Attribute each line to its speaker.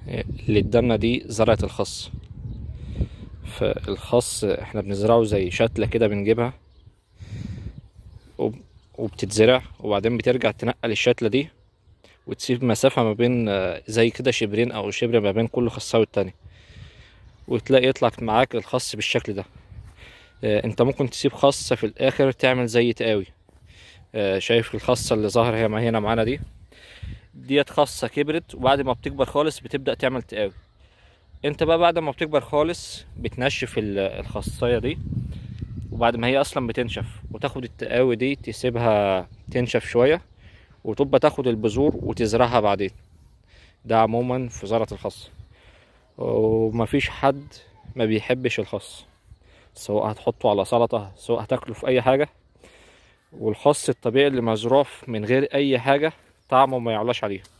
Speaker 1: اللي قدامنا دي زرعة الخس فالخس احنا بنزرعه زي شتلة كده بنجيبها وب- وبتتزرع وبعدين بترجع تنقل الشتلة دي وتسيب مسافة ما بين آه، زي كده شبرين أو شبر ما بين كل خصاية والتاني وتلاقي يطلع معاك الخس بالشكل ده آه، انت ممكن تسيب خاصة في الآخر تعمل زي تقاوي آه، شايف الخاصة اللي ظاهرة هي ما هنا معانا دي ديت خاصة كبرت وبعد ما بتكبر خالص بتبدأ تعمل تقاوي انت بقى بعد ما بتكبر خالص بتنشف ال- الخاصية دي وبعد ما هي اصلا بتنشف وتاخد التقاوي دي تسيبها تنشف شوية وتبقى تاخد البذور وتزرعها بعدين ده عموما في زرعة الخس ومفيش حد ما بيحبش الخس سواء هتحطه على سلطة سواء هتاكله في اي حاجة والخس الطبيعي اللي مزروع من غير اي حاجة طعمه ما يعلاش عليه